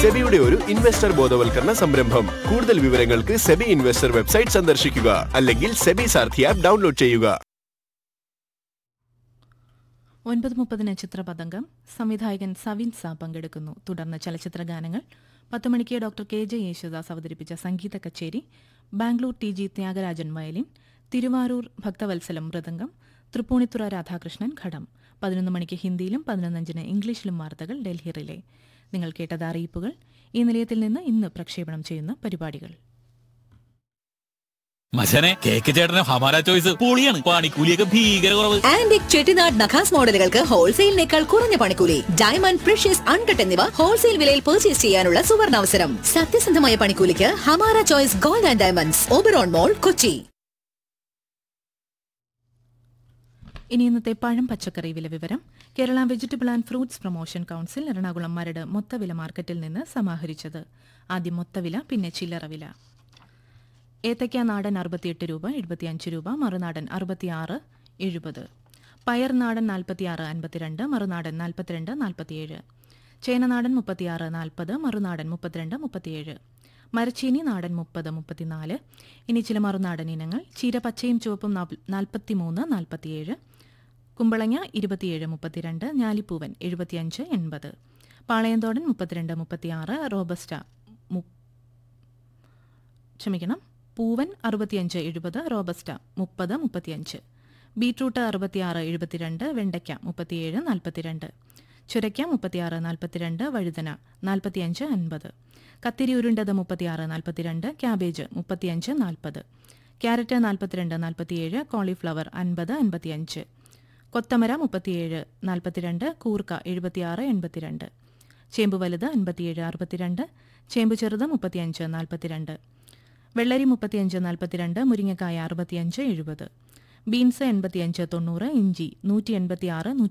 സെബിയുടെ ഒരു ഇൻവെസ്റ്റർ ബോധവൽക്കരണ സംരംഭം കൂടുതൽ വിവരങ്ങൾക്ക് സെബി ഇൻവെസ്റ്റർ വെബ്സൈറ്റ് സന്ദർശിക്കുക അല്ലെങ്കിൽ സെബി സാർഥി ആപ്പ് ഡൗൺലോഡ് ചെയ്യുക ഒൻപത് മുപ്പതിന് ചിത്രപതംഗം സംവിധായകൻ സവിൻ സ പങ്കെടുക്കുന്നു തുടർന്ന് ചലച്ചിത്ര ഗാനങ്ങൾ പത്ത് മണിക്ക് ഡോക്ടർ കെ ജെ യേശുദാസ് അവതരിപ്പിച്ച സംഗീത കച്ചേരി Bangalore T G Thyagarajan violin Thiruvarur Bhakthavatsalam mridangam Thrippunithura Radhakrishnan ghatam പതിനൊന്ന് മണിക്ക് ഹിന്ദിയിലും പതിനൊന്നഞ്ചിന് ഇംഗ്ലീഷിലും വാർത്തകൾ ഡൽഹി റിലേ നിങ്ങൾ കേട്ടത് അറിയിപ്പുകൾ ഈ നിലയത്തിൽ നിന്ന് ഇന്ന് പ്രക്ഷേപണം ചെയ്യുന്ന പരിപാടികൾ മച്ചനെ കേക്ക് ചേട്ടന് ഹമാര ചോയ്സ് പൊളിയാണ് പണിക്കൂലിയൊക്കെ ഭീകര കുറവ് ആന്റിക് ചെട്ടിനാട് നഖാസ് മോഡലുകൾക്ക് ഹോൾസെയിലിനേക്കാൾ കുറഞ്ഞ പണിക്കൂലി ഡയമണ്ട് പ്രഷ്യസ് അൺകട്ട് എന്നിവ ഹോൾസെയിൽ വിലയിൽ പർച്ചേസ് ചെയ്യാനുള്ള സുവർണാവസരം സത്യസന്ധമായ പണിക്കൂലിക്ക് Hamara choice gold and diamonds Oberon mall Kochi ഇനി ഇന്നത്തെ പഴം പച്ചക്കറി വില വിവരം Kerala vegetable and fruits promotion council Ernakulam Maradu മൊത്തവില മാർക്കറ്റിൽ നിന്ന് സമാഹരിച്ചത് ആദ്യം മൊത്തവില പിന്നെ ചില്ലറ വില ഏത്തയ്ക്ക നാടൻ അറുപത്തിയെട്ട് രൂപ എഴുപത്തിയഞ്ച് രൂപ മറുനാടൻ അറുപത്തിയാറ് എഴുപത് പയർ നാടൻ നാൽപ്പത്തിയാറ് അൻപത്തിരണ്ട് മറുനാടൻ നാൽപ്പത്തിരണ്ട് നാൽപ്പത്തിയേഴ് ചേനനാടൻ മുപ്പത്തിയാറ് നാൽപ്പത് മറുനാടൻ മുപ്പത്തിരണ്ട് മുപ്പത്തിയേഴ് മരച്ചീനി നാടൻ മുപ്പത് മുപ്പത്തിനാല് ഇനി ചില മറുനാടൻ ഇനങ്ങൾ ചീര പച്ചയും ചുവപ്പും നാൽപ്പത്തിമൂന്ന് നാൽപ്പത്തിയേഴ് കുമ്പളങ്ങ ഇരുപത്തിയേഴ് മുപ്പത്തിരണ്ട് ഞാലിപ്പൂവൻ എഴുപത്തിയഞ്ച് എൺപത് പാളയന്തോടൻ മുപ്പത്തിരണ്ട് മുപ്പത്തിയാറ് റോബസ്റ്റ മു- ക്ഷമിക്കണം പൂവൻ അറുപത്തിയഞ്ച് എഴുപത് റോബസ്റ്റ മുപ്പത് മുപ്പത്തിയഞ്ച് ബീട്രൂട്ട് അറുപത്തിയാറ് എഴുപത്തിരണ്ട് വെണ്ടയ്ക്ക മുപ്പത്തിയേഴ് നാൽപ്പത്തിരണ്ട് ചുരയ്ക്ക മുപ്പത്തിയാറ് നാൽപ്പത്തിരണ്ട് വഴുതന നാൽപ്പത്തിയഞ്ച് അൻപത് കത്തിരി ഉരുണ്ടത് മുപ്പത്തിയാറ് നാൽപ്പത്തിരണ്ട് ക്യാബേജ് മുപ്പത്തിയഞ്ച് നാൽപ്പത് ക്യാരറ്റ് നാൽപ്പത്തിരണ്ട് നാൽപ്പത്തിയേഴ് കോളിഫ്ലവർ അൻപത് അൻപത്തിയഞ്ച് കൊത്തമര മുപ്പത്തിയേഴ് നാൽപ്പത്തിരണ്ട് കൂർക്ക എഴുപത്തിയാറ് എൺപത്തിരണ്ട് ചേമ്പ് വലുത് അൻപത്തിയേഴ് അറുപത്തിരണ്ട് ചേമ്പ് ചെറുത് മുപ്പത്തിയഞ്ച് നാൽപ്പത്തിരണ്ട് വെള്ളരി മുപ്പത്തിയഞ്ച് നാൽപ്പത്തിരണ്ട് മുരിങ്ങക്കായ അറുപത്തിയഞ്ച് എഴുപത് ബീൻസ് എൺപത്തിയഞ്ച് തൊണ്ണൂറ് ഇഞ്ചി നൂറ്റി എൺപത്തിയാറ്